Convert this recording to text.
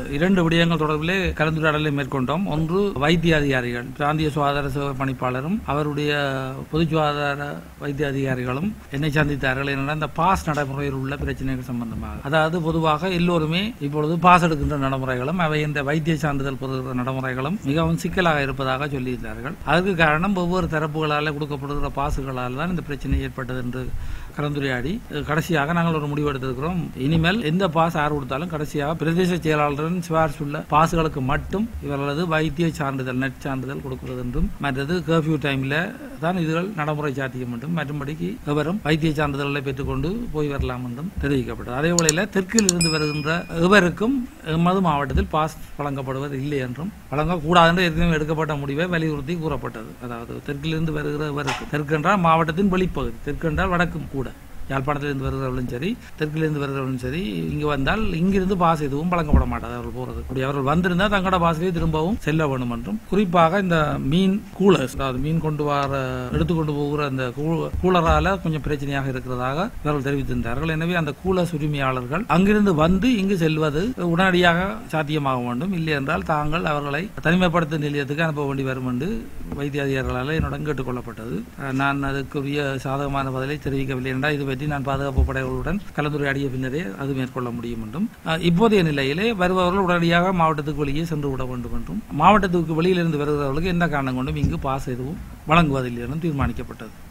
இரண்டு விடயங்கள் தொடர்பிலே கலந்துரையாடலை மேற்கொண்டோம் ஒன்று வைத்திய அதிகாரிகள் பிராந்திய சுகாதார சேவை பணிப்பாளரும் அவருடைய பொது சுகாதார வைத்திய அதிகாரிகளும் என்னை சந்தித்தார்கள் என்னென்னா இந்த பாஸ் நடைமுறையில் உள்ள பிரச்சனைகள் சம்பந்தமாக அதாவது பொதுவாக எல்லோருமே இப்பொழுது பாஸ் எடுக்கின்ற நடைமுறைகளும் அவை இந்த வைத்திய சான்றிதழ் பெறுகிற நடைமுறைகளும் மிகவும் சிக்கலாக இருப்பதாக சொல்லியிருந்தார்கள் அதற்கு காரணம் ஒவ்வொரு தரப்புகளால் கொடுக்கப்படுகிற பாசுகளால் தான் இந்த பிரச்சனை ஏற்பட்டது என்று கலந்துரையாடி அஹ், கடைசியாக நாங்கள் ஒரு முடிவு எடுத்திருக்கிறோம் இனிமேல் எந்த பாஸ் யார் கொடுத்தாலும் கடைசியாக பிரதேச செயலாளரின் சிபாரிசு உள்ள பாசுகளுக்கு மட்டும் இவர்களது வைத்திய சான்றிதழ் நெட் சான்றிதழ் கொடுக்கிறது என்றும் மற்றது கர்ஃபியூ டைம்ல தான் இதுகள் நடைமுறை சாத்தியம் என்றும் மற்றும்படிக்கு எவரும் வைத்திய சான்றிதழ்களை பெற்றுக்கொண்டு போய் வரலாம் என்றும் தெரிவிக்கப்பட்டது அதே வேளையில் தெற்கில் இருந்து வருகின்ற எவருக்கும் எமது மாவட்டத்தில் பாஸ் வழங்கப்படுவது இல்லை என்றும் வழங்கக்கூடாது என்று ஏற்கனவே எடுக்கப்பட்ட முடிவை வலியுறுத்தி கூறப்பட்டது அதாவது தெற்கிலிருந்து வருகிற எவருக்கு தெற்கு என்றால் மாவட்டத்தின் வெளிப்பகுதி தெற்கு என்றால் வடக்கும் கூட யாழ்ப்பாணத்திலிருந்து வருகிறவர்களும் சரி தெற்கிலிருந்து வருகிறவர்களும் சரி இங்கு வந்தால் இங்கிருந்து பாஸ் எதுவும் வழங்கப்பட மாட்டாது அவர்கள் போறது அப்படி அவர்கள் வந்திருந்தால் தங்களோட பாசிலே திரும்பவும் செல்ல வேண்டும் என்றும் குறிப்பாக இந்த மீன் கூலர்ஸ் அதாவது மீன் கொண்டு வர எடுத்துக்கொண்டு போகிற அந்த கூ- கூலரால கொஞ்சம் பிரச்சனையாக இருக்கிறதாக இவர்கள் தெரிவித்திருந்தார்கள் எனவே அந்த கூலர்ஸ் உரிமையாளர்கள் அங்கிருந்து வந்து இங்கு செல்வது உடனடியாக சாத்தியமாக வேண்டும் இல்லை என்றால் தாங்கள் அவர்களை தனிமைப்படுத்த நிலையத்துக்கு அனுப்ப வேண்டி வரும் என்று வைத்திய அதிகாரிகளால் என்னுடன் கேட்டுக்கொள்ளப்பட்டது அஹ் நான் அதுக்குரிய சாதகமான பதிலை தெரிவிக்கவில்லை என்றால் இது பற்றி நான் பாதுகாப்பு படைகளுடன் கலந்துரையாடிய பின்னரே அது மேற்கொள்ள முடியும் என்றும் அஹ் இப்போதைய நிலையிலே வருபவர்கள் உடனடியாக மாவட்டத்துக்கு வெளியே சென்று விட வேண்டும் என்றும் மாவட்டத்துக்கு வெளியிலிருந்து வருகிறவர்களுக்கு எந்த காரணம் கொண்டும் இங்கு பாஸ் எதுவும் வழங்குவதில்லை என்றும் தீர்மானிக்கப்பட்டது